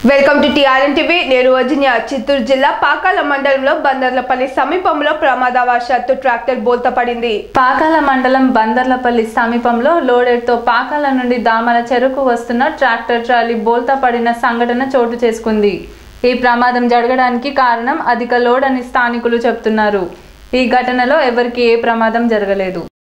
welcome to TRN TV నేను వజిన్య చిత్తూరు జిల్లా పాకాల మండలంలో బందర్లపల్లి సమీపంలో ప్రమాదవశాత్తు ట్రాక్టర్ బోల్తా పడింది పాకాల మండలం బందర్లపల్లి సమీపంలో లోడెడ్తో పాకాల నుండి దామల చెరుకు వస్తున్న ట్రాక్టర్ ట్రాలీ బోల్తా పడిన సంఘటన చోటు చేసుకుంది ఈ ప్రమాదం జరగడానికి కారణం అధిక లోడ్ అని స్థానికులు చెప్తున్నారు ఈ ఘటనలో ఎవరికి ఏ ప్రమాదం జరగలేదు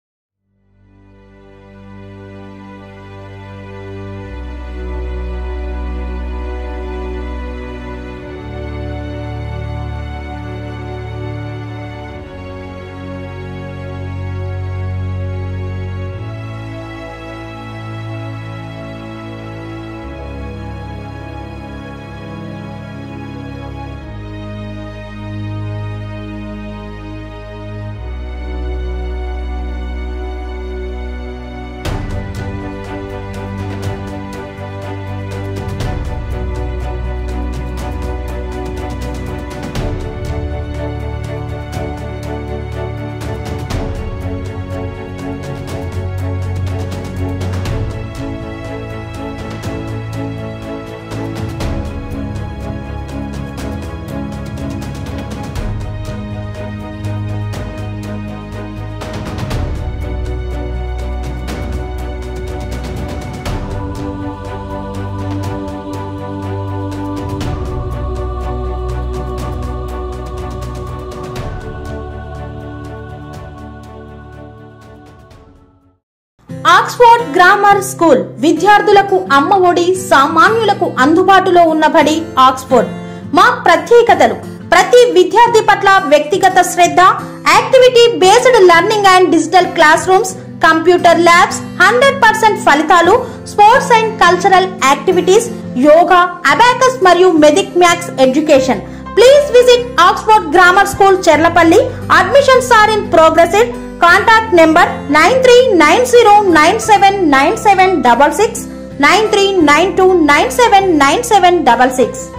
ఆక్స్ఫోర్డ్ గ్రామర్ స్కూల్ విద్యార్థులకు అమ్మ ఒడి సామాన్యులకు అందుబాటులో ఉన్న బడి ఆక్స్ఫోర్డ్ మా ప్రత్యేకతలు ప్రతి విద్యార్థి పట్ల వ్యక్తిగత శ్రద్ధ activity based learning and digital class rooms computer labs hundred percent ఫలితాలు sports and cultural activities yoga abacus మరియు మెదిక్ maths education please visit Oxford grammar school Cherlapalli admissions are in progress contact number nine three nine zero nine seven nine seven double six nine three nine two nine seven nine seven double six